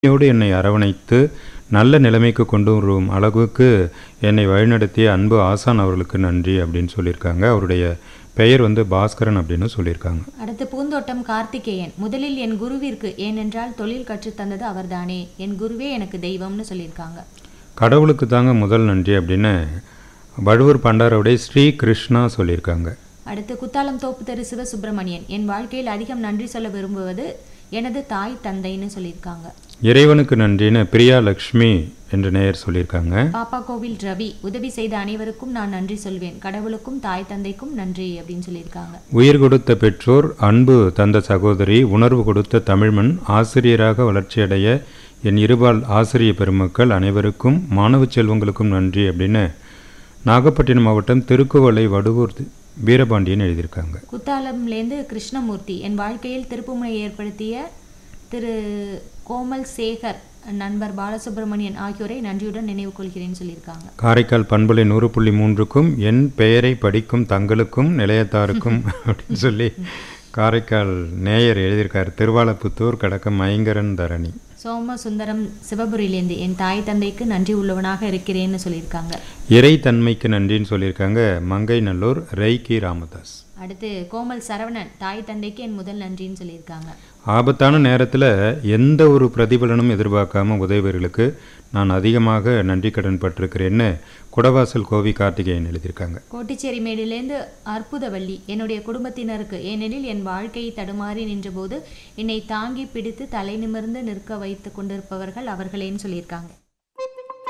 யோடு என்னை அரவணைத்து நல்ல நிலைமைக்கு கொண்டு வரும் அளவுக்கு என்னை வழிநடத்திய அன்பு ஆசான் அவர்களுக்கு நன்றி அப்படின்னு சொல்லியிருக்காங்க அவருடைய பெயர் வந்து பாஸ்கரன் அப்படின்னு சொல்லியிருக்காங்க அடுத்து பூந்தோட்டம் கார்த்திகேயன் முதலில் என் குருவிற்கு ஏனென்றால் தொழில் கற்றுத் தந்தது அவர்தானே என் குருவே எனக்கு தெய்வம்னு சொல்லியிருக்காங்க கடவுளுக்கு தாங்க முதல் நன்றி அப்படின்னு வடுவூர் பண்டாரவுடைய ஸ்ரீ கிருஷ்ணா சொல்லியிருக்காங்க அடுத்து குத்தாலம் தோப்பு தெரு சிவசுப்பிரமணியன் என் வாழ்க்கையில் அதிகம் நன்றி சொல்ல விரும்புவது எனது தாய் தந்தைன்னு சொல்லியிருக்காங்க இறைவனுக்கு நன்றின்னு பிரியா லக்ஷ்மி என்று நேயர் சொல்லியிருக்காங்க பாப்பா கோவில் ரவி உதவி செய்த அனைவருக்கும் நான் நன்றி சொல்வேன் கடவுளுக்கும் தாய் தந்தைக்கும் நன்றி அப்படின்னு சொல்லியிருக்காங்க உயிர் கொடுத்த பெற்றோர் அன்பு தந்த சகோதரி உணர்வு கொடுத்த தமிழ்மண் ஆசிரியராக வளர்ச்சியடைய என் இருபால் ஆசிரிய பெருமக்கள் அனைவருக்கும் மாணவ செல்வங்களுக்கும் நன்றி அப்படின்னு நாகப்பட்டினம் மாவட்டம் திருக்குவளை வடுவூர் தி- வீரபாண்டியன் எழுதியிருக்காங்க குத்தாலம்லேருந்து கிருஷ்ணமூர்த்தி என் வாழ்க்கையில் திருப்புமுனை ஏற்படுத்திய திரு கோமல் சேகர் நண்பர் பாலசுப்ரமணியன் ஆகியோரை நன்றியுடன் நினைவு கொள்கிறேன்னு சொல்லியிருக்காங்க காரைக்கால் பண்பலை நூறு புள்ளி மூன்றுக்கும் என் பெயரை படிக்கும் தங்களுக்கும் நிலையத்தாருக்கும் அப்படின்னு சொல்லி காரைக்கால் நேயர் எழுதியிருக்கார் திருவாலப்புத்தூர் கடக்கம் ஐங்கரன் தரணி சோமசுந்தரம் சிவபுரியிலேருந்து என் தாய் தந்தைக்கு நன்றி உள்ளவனாக இருக்கிறேன்னு சொல்லியிருக்காங்க இறை தன்மைக்கு நன்றின்னு சொல்லியிருக்காங்க மங்கை நல்லூர் ரெய்கி ராமதாஸ் அடுத்து கோமல் சரவணன் தாய் தந்தைக்கு என் முதல் நன்றின்னு சொல்லியிருக்காங்க ஆபத்தான நேரத்தில் எந்த ஒரு பிரதிபலனும் எதிர்பார்க்காம உதவியவர்களுக்கு நான் அதிகமாக நன்றி கடன் பட்டிருக்கிறேன்னு குடவாசல் கோவி கார்த்திகேயன் எழுதியிருக்காங்க கோட்டிச்சேரி மேடிலேருந்து அற்புதவள்ளி என்னுடைய குடும்பத்தினருக்கு ஏனெனில் என் வாழ்க்கை தடுமாறி நின்றபோது என்னை தாங்கி பிடித்து தலை நிமிர்ந்து நிற்க வைத்து கொண்டிருப்பவர்கள் அவர்களேன்னு சொல்லியிருக்காங்க